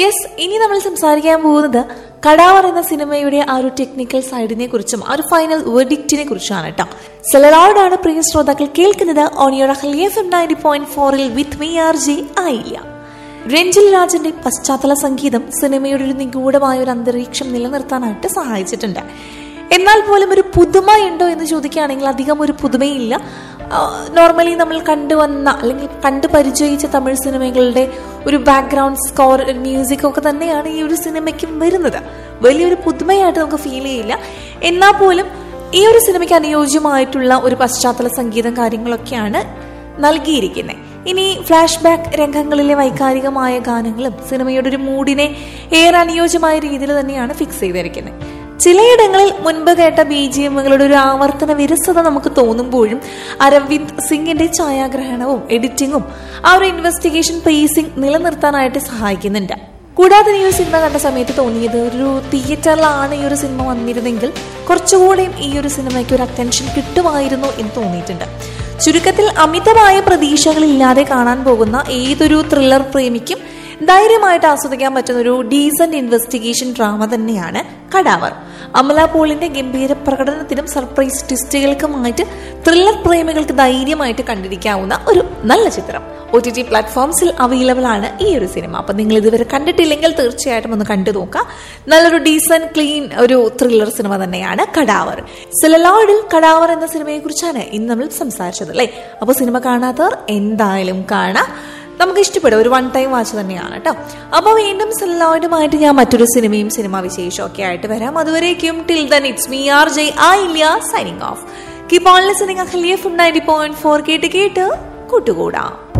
yes ഇനി നമ്മൾ സംസാരിക്കാൻ പോകുന്നത് കടാവർ എന്ന സിനിമയുടെ ആ ഒരു ടെക്നിക്കൽ സൈഡിനെ കുറിച്ചും ആ ഒരു ഫൈനൽ വെഡിക്റ്റിനെ കുറിച്ചാണ് കേട്ടോ സെലറോടാണ് പ്രിയ ശ്രോതാക്കൾ കേൾക്കുന്നത് on your F M ninety point ഫോറിൽ വിത്ത് മീ ആർ ജെ ആയില്ല രഞ്ജിൽ രാജന്റെ പശ്ചാത്തല സംഗീതം സിനിമയുടെ ഒരു നിഗൂഢമായ ഒരു അന്തരീക്ഷം നിലനിർത്താനായിട്ട് സഹായിച്ചിട്ടുണ്ട് എന്നാൽ പോലും ഒരു പുതുമ ഉണ്ടോ എന്ന് ചോദിക്കുകയാണെങ്കിൽ അധികം ഒരു പുതുമയില്ല നോർമലി നമ്മൾ കണ്ടുവന്ന അല്ലെങ്കിൽ കണ്ടു പരിചയിച്ച തമിഴ് സിനിമകളുടെ ഒരു ബാക്ക്ഗ്രൗണ്ട് സ്കോർ മ്യൂസിക് ഒക്കെ തന്നെയാണ് ഈ ഒരു സിനിമയ്ക്കും വരുന്നത് വലിയൊരു പുതുമയായിട്ട് നമുക്ക് ഫീൽ ചെയ്യില്ല എന്നാൽ പോലും ഈ ഒരു സിനിമയ്ക്ക് അനുയോജ്യമായിട്ടുള്ള ഒരു പശ്ചാത്തല സംഗീതം കാര്യങ്ങളൊക്കെയാണ് നൽകിയിരിക്കുന്നത് ഇനി ഫ്ലാഷ് ബാക്ക് രംഗങ്ങളിലെ വൈകാരികമായ ഗാനങ്ങളും സിനിമയുടെ ഒരു മൂഡിനെ ഏറെ അനുയോജ്യമായ രീതിയിൽ തന്നെയാണ് ഫിക്സ് ചെയ്തിരിക്കുന്നത് ചിലയിടങ്ങളിൽ മുൻപ് കേട്ട ബി ജി എമ്മുകളുടെ ഒരു ആവർത്തന വിരസത നമുക്ക് തോന്നുമ്പോഴും അരവിന്ദ് സിംഗിന്റെ ഛായാഗ്രഹണവും എഡിറ്റിംഗും ആ ഒരു ഇൻവെസ്റ്റിഗേഷൻ പേസിംഗ് നിലനിർത്താനായിട്ട് സഹായിക്കുന്നുണ്ട് കൂടാതെ ഈ ഒരു സിനിമ കണ്ട സമയത്ത് തോന്നിയത് ഒരു തിയേറ്ററിലാണ് ഈ ഒരു സിനിമ വന്നിരുന്നെങ്കിൽ കുറച്ചുകൂടെയും ഈ ഒരു സിനിമയ്ക്ക് ഒരു അറ്റൻഷൻ കിട്ടുമായിരുന്നു എന്ന് തോന്നിയിട്ടുണ്ട് ചുരുക്കത്തിൽ അമിതമായ പ്രതീക്ഷകളില്ലാതെ കാണാൻ പോകുന്ന ഏതൊരു ത്രില്ലർ പ്രേമിക്കും ധൈര്യമായിട്ട് ആസ്വദിക്കാൻ പറ്റുന്ന ഒരു ഡീസന്റ് ഇൻവെസ്റ്റിഗേഷൻ ഡ്രാമ തന്നെയാണ് കടാവർ അമല പോളിന്റെ ഗംഭീര പ്രകടനത്തിനും സർപ്രൈസ് ട്വിസ്റ്റുകൾക്കുമായിട്ട് ത്രില്ലർ പ്രേമികൾക്ക് ധൈര്യമായിട്ട് കണ്ടിരിക്കാവുന്ന ഒരു നല്ല ചിത്രം ഒ ടി ടി പ്ലാറ്റ്ഫോംസിൽ അവൈലബിൾ ആണ് ഈ ഒരു സിനിമ അപ്പൊ നിങ്ങൾ ഇതുവരെ കണ്ടിട്ടില്ലെങ്കിൽ തീർച്ചയായിട്ടും ഒന്ന് കണ്ടു നോക്കാം നല്ലൊരു ഡീസന്റ് ക്ലീൻ ഒരു ത്രില്ലർ സിനിമ തന്നെയാണ് കടാവർ സിലലോഡിൽ കടാവർ എന്ന സിനിമയെ കുറിച്ചാണ് ഇന്ന് നമ്മൾ സംസാരിച്ചത് അല്ലേ അപ്പോൾ സിനിമ കാണാത്തവർ എന്തായാലും കാണാം നമുക്ക് ഇഷ്ടപ്പെടും ഒരു വൺ ടൈം വാച്ച് തന്നെയാണ് കേട്ടോ അപ്പോൾ വീണ്ടും സിലോയിഡുമായിട്ട് ഞാൻ മറ്റൊരു സിനിമയും സിനിമ വിശേഷവും ഒക്കെ ആയിട്ട് വരാം അതുവരേക്കും till then it's me R J ആ ഇല്ല signing off keep on listening Ahalya from ninety point four കേട്ട് കേട്ട് കൂട്ടുകൂടാം